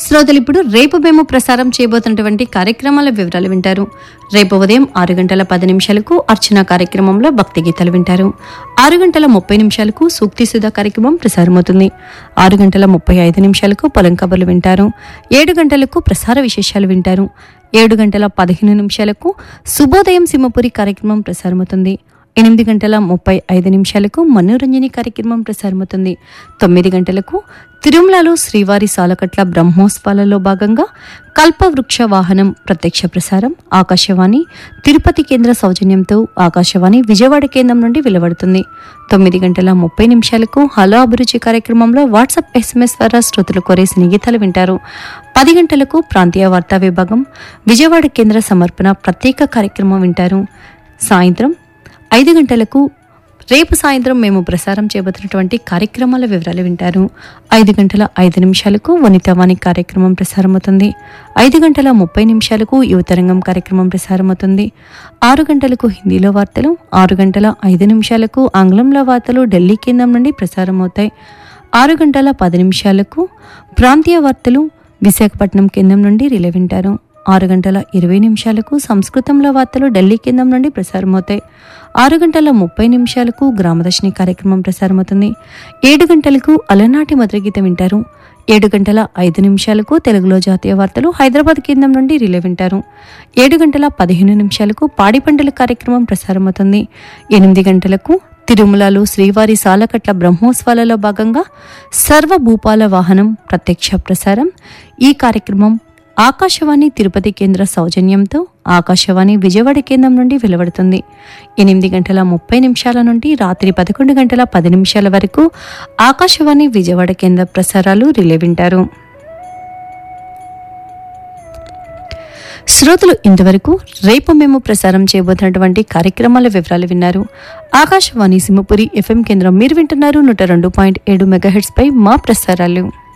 శ్రోతలు ఇప్పుడు రేపు మేము ప్రసారం చేయబోతున్నటువంటి కార్యక్రమాల వివరాలు వింటారు రేపు ఉదయం ఆరు గంటల పది నిమిషాలకు అర్చన కార్యక్రమంలో భక్తి గీతాలు వింటారు ఆరు గంటల ముప్పై నిమిషాలకు సూక్తి సుధా కార్యక్రమం ప్రసారమవుతుంది ఆరు గంటల ముప్పై ఐదు నిమిషాలకు పొలం కబుర్లు వింటారు ఏడు గంటలకు ప్రసార విశేషాలు వింటారు ఏడు గంటల పదిహేను నిమిషాలకు శుభోదయం సింహపురి కార్యక్రమం ప్రసారమవుతుంది ఎనిమిది గంటల ముప్పై ఐదు నిమిషాలకు మనోరంజని కార్యక్రమం ప్రసారమవుతుంది తొమ్మిది గంటలకు తిరుమలలో శ్రీవారి సాలకట్ల బ్రహ్మోత్సవాలలో భాగంగా కల్పవృక్ష వాహనం ప్రత్యక్ష ప్రసారం ఆకాశవాణి తిరుపతి కేంద్ర సౌజన్యంతో ఆకాశవాణి విజయవాడ కేంద్రం నుండి వెలువడుతుంది తొమ్మిది గంటల ముప్పై నిమిషాలకు హలో అభిరుచి కార్యక్రమంలో వాట్సాప్ ఎస్ఎంఎస్ ద్వారా శ్రోతలు కోరే సినిగీతాలు వింటారు పది గంటలకు ప్రాంతీయ వార్తా విభాగం విజయవాడ కేంద్ర సమర్పణ ప్రత్యేక కార్యక్రమం వింటారు సాయంత్రం ఐదు గంటలకు రేపు సాయంత్రం మేము ప్రసారం చేయబోతున్నటువంటి కార్యక్రమాల వివరాలు వింటారు ఐదు గంటల ఐదు నిమిషాలకు వనితావాణి కార్యక్రమం ప్రసారమవుతుంది ఐదు గంటల ముప్పై నిమిషాలకు యువతరంగం కార్యక్రమం ప్రసారమవుతుంది ఆరు గంటలకు హిందీలో వార్తలు ఆరు గంటల ఐదు నిమిషాలకు ఆంగ్లంలో వార్తలు ఢిల్లీ కేంద్రం నుండి ప్రసారమవుతాయి ఆరు గంటల పది నిమిషాలకు ప్రాంతీయ వార్తలు విశాఖపట్నం కేంద్రం నుండి రిలే వింటారు ఆరు గంటల ఇరవై నిమిషాలకు సంస్కృతంలో వార్తలు ఢిల్లీ కేంద్రం నుండి ప్రసారమవుతాయి ఆరు గంటల ముప్పై నిమిషాలకు గ్రామదర్శిని కార్యక్రమం ప్రసారమవుతుంది ఏడు గంటలకు అలనాటి మధురగీత వింటారు ఏడు గంటల ఐదు నిమిషాలకు తెలుగులో జాతీయ వార్తలు హైదరాబాద్ కేంద్రం నుండి రిలే వింటారు ఏడు గంటల పదిహేను నిమిషాలకు పాడి పంటల కార్యక్రమం ప్రసారమవుతుంది ఎనిమిది గంటలకు తిరుమలలో శ్రీవారి సాలకట్ల బ్రహ్మోత్సవాలలో భాగంగా సర్వభూపాల వాహనం ప్రత్యక్ష ప్రసారం ఈ కార్యక్రమం ఆకాశవాణి తిరుపతి కేంద్ర సౌజన్యంతో ఆకాశవాణి విజయవాడ కేంద్రం నుండి వెలువడుతుంది ఎనిమిది గంటల ముప్పై నిమిషాల నుండి రాత్రి పదకొండు గంటల పది నిమిషాల వరకు ఆకాశవాణి విజయవాడ కేంద్ర ప్రసారాలు రిలే వింటారు శ్రోతలు ఇంతవరకు రేపు మేము ప్రసారం చేయబోతున్నటువంటి కార్యక్రమాల వివరాలు విన్నారు ఆకాశవాణి సింహపురి ఎఫ్ఎం కేంద్రం మీరు వింటున్నారు నూట రెండు పాయింట్ ఏడు మెగాహెట్స్ పై మా ప్రసారాలు